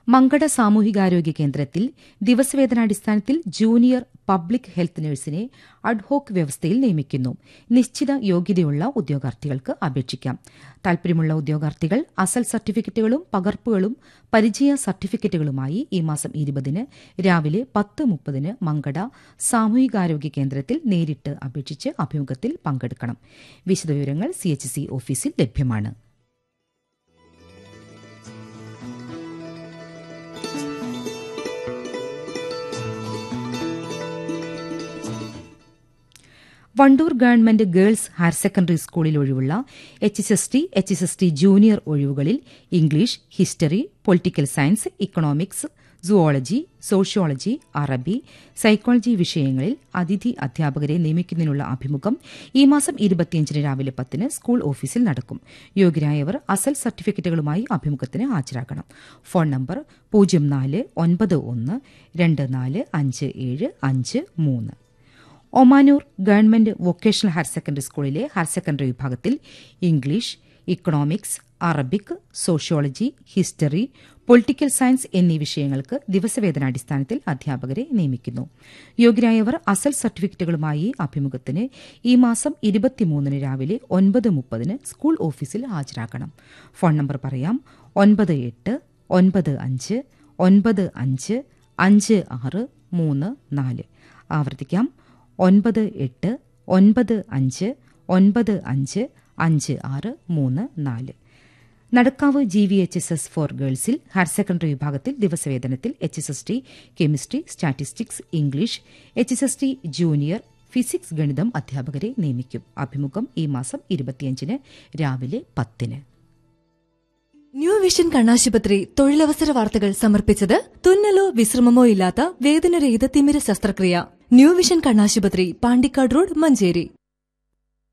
മങ്കട സാമൂഹികാരോഗ്യ കേന്ദ്രത്തിൽ ദിവസവേതനാടിസ്ഥാനത്തിൽ ജൂനിയർ പബ്ലിക് ഹെൽത്ത് നഴ്സിനെ അഡ്ഹോക്ക് വ്യവസ്ഥയിൽ നിയമിക്കുന്നു നിശ്ചിത യോഗ്യതയുള്ള ഉദ്യോഗാർത്ഥികൾക്ക് അപേക്ഷിക്കാം താൽപര്യമുള്ള ഉദ്യോഗാർത്ഥികൾ അസൽ സർട്ടിഫിക്കറ്റുകളും പകർപ്പുകളും പരിചയ സർട്ടിഫിക്കറ്റുകളുമായി ഈ മാസം ഇരുപതിന് രാവിലെ പത്ത് മുപ്പതിന് മങ്കട സാമൂഹികാരോഗ്യ കേന്ദ്രത്തിൽ നേരിട്ട് അപേക്ഷിച്ച് അഭിമുഖത്തിൽ പങ്കെടുക്കണം വിശദവിവരങ്ങൾ സിഎച്ച്സി ഓഫീസിൽ ലഭ്യമാണ് Wandoor government girls higher secondary സ്കൂളിൽ ഒഴിവുള്ള H S S T H S S T junior ഒഴിവുകളിൽ English history political science economics zoology sociology Arabi psychology വിഷയങ്ങളിൽ അതിഥി അധ്യാപകരെ നിയമിക്കുന്നതിനുള്ള അഭിമുഖം ഈ മാസം ഇരുപത്തിയഞ്ചിന് രാവിലെ പത്തിന് സ്കൂൾ ഓഫീസിൽ നടക്കും യോഗ്യരായവർ അസൽ സർട്ടിഫിക്കറ്റുകളുമായി അഭിമുഖത്തിന് ഹാജരാക്കണം ഫോൺ നമ്പർ പൂജ്യം നാല് ഒൻപത് ഒന്ന് രണ്ട് നാല് അഞ്ച് ഏഴ് അഞ്ച് മൂന്ന് Omanoor government vocational higher secondary സ്കൂളിലെ ഹയർ സെക്കൻഡറി വിഭാഗത്തിൽ English economics Arabic sociology history political science എന്നീ വിഷയങ്ങൾക്ക് ദിവസവേതനാടിസ്ഥാനത്തിൽ അധ്യാപകരെ നിയമിക്കുന്നു യോഗ്യരായവർ അസൽ സർട്ടിഫിക്കറ്റുകളുമായി അഭിമുഖത്തിന് ഈ മാസം ഇരുപത്തിമൂന്നിന് രാവിലെ ഒൻപത് മുപ്പതിന് സ്കൂൾ ഓഫീസിൽ ഹാജരാക്കണം ഫോൺ നമ്പർ പറയാം ഒൻപത് എട്ട് ഒൻപത് അഞ്ച് ഒൻപത് അഞ്ച് അഞ്ച് ആറ് മൂന്ന് നാല് ആവർത്തിക്കാം ഒൻപത് എട്ട് ഒൻപത് അഞ്ച് ഒൻപത് അഞ്ച് അഞ്ച് ആറ് മൂന്ന് നാല് Nadakkavu G V H S S for ഗേൾസിൽ ഹയർ സെക്കൻഡറി വിഭാഗത്തിൽ ദിവസവേതനത്തിൽ H S S T chemistry statistics English H S S T junior physics ഗണിതം അധ്യാപകരെ നിയമിക്കും അഭിമുഖം ഈ മാസം ഇരുപത്തിയഞ്ചിന് രാവിലെ പത്തിന് ന്യൂ വിഷൻ കണ്ണാശുപത്രി തൊഴിലവസര വാർത്തകൾ സമർപ്പിച്ചത് തുന്നലോ വിശ്രമമോ ഇല്ലാത്ത വേദനരഹിത തിമിര ശസ്ത്രക്രിയ ന്യൂ വിഷൻ കണ്ണാശുപത്രി പാണ്ടിക്കാട് റോഡ് മഞ്ചേരി